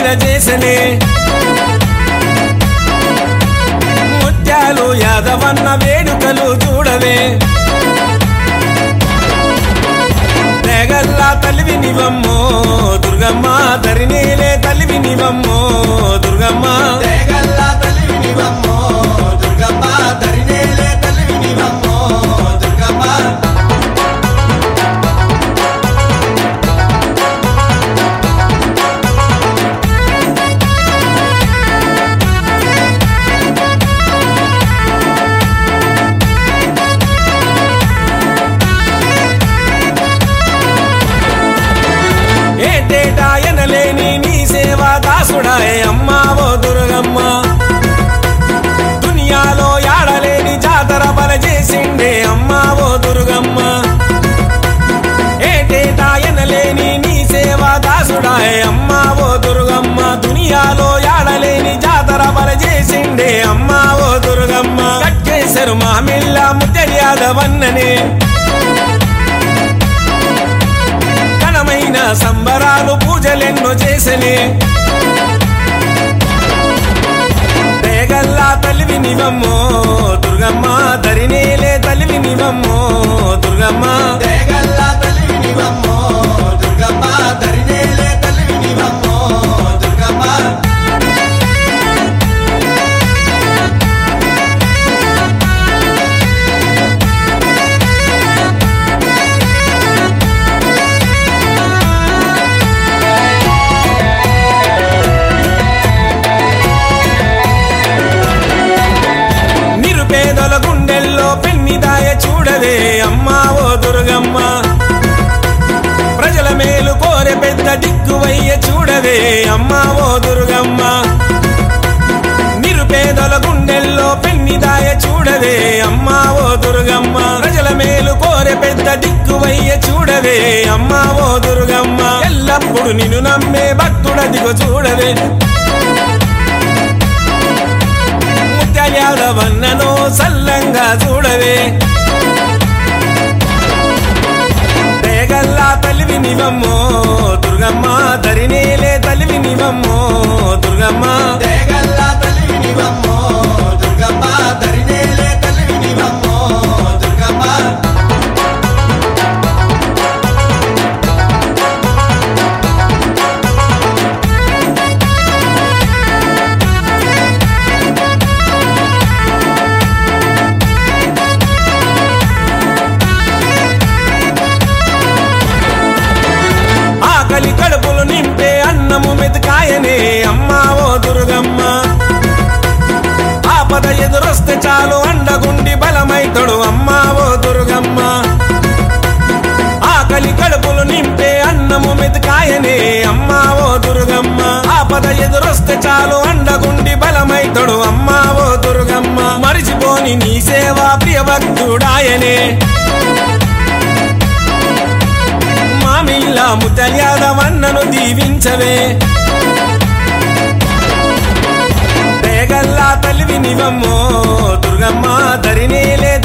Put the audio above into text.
పైన చేసనే ముత్యాలు యాదవన్న వేడుకలు చూడవే తెగల్లా తలివి నివమ్మో దుర్గమ్మ ధరినేలే తలివి నివమ్మో దుర్గమ్మ దేగల్లా తల్లివినివమ్మో దుర్గమ్మ ధరినేలే తల్లివినివమ్మో దుర్గమ్మ ఏటేటా ఎనలేని నీ సేవా దాసుడాయే అమ్మా ఓ దుర్గమ్మ దునియాలో యాడలేని జాతర బల చేసిండే అమ్మా ఓ దుర్గమ్మ ఏటేటా ఎనలేని నీ సేవా దాసుడాయే అమ్మా ఓ దుర్గమ్మ దునియాలో యాడలేని జాతర బల చేసిండే అమ్మా ఓ దుర్గమ్మ కట్టేశారు మా మిల్ల ముద్దర్యాదవన్ననే ఘనమైన సంబరాలు పూజలెన్నో చేసనే దేగల్లా తలివి నివమ్మో దుర్గమ్మ ధరినేలే తలివి నివమ్మో దుర్గమ్మ దేగల్లా తల్లివినివమ్మో దుర్గమ్మ ధరినేలే తల్లివినివమ్మో దుర్గమ్మ నిరుపేదల గుండెల్లో పెన్నిదాయ చూడవే అమ్మా ఓ దుర్గమ్మ ప్రజల మేలు కోరె పెద్ద దిక్కువయ్య చూడవే అమ్మా ఓ దుర్గమ్మ నిరుపేదల గుండెల్లో పెన్నిదాయ చూడవే అమ్మా ఓ దుర్గమ్మ ప్రజల మేలు కోరె పెద్ద దిక్కువయ్య చూడవే అమ్మా ఓ దుర్గమ్మ ఎల్లప్పుడు నిన్ను నమ్మే భక్తుడదిగో చూడవే ముత్యాలవన్నను సల్లంగా చూడవే దేగల్లా తలివి నివమ్మో దుర్గమ్మ ధరినేలే తలివి నివమ్మో దుర్గమ్మ దేగల్లా తల్లివినివమ్మో దుర్గమ్మ ధరినేలే తల్లివినివమ్మో దుర్గమ్మ ఆకలి కడుపులు నింపే అన్నము మెతుకాయనే అమ్మా ఓ దుర్గమ్మ ఆపద ఎదురొస్తే చాలు అండగుండి బలమైతడు అమ్మా ఓ దుర్గమ్మ ఆకలి కడుపులు నింపే అన్నము మెతుకాయనే అమ్మా ఓ దుర్గమ్మ ఆపద ఎదురొస్తే చాలు అండగుండి బలమైతడు అమ్మా ఓ దుర్గమ్మ మరిచిపోని నీ సేవా ప్రియ భక్తుడాయనే మామిళ్ళ ముతల్యాదవన్నను దీవించవే దేగల్లా తలివి నివమ్మో దుర్గమ్మ ధరినేలే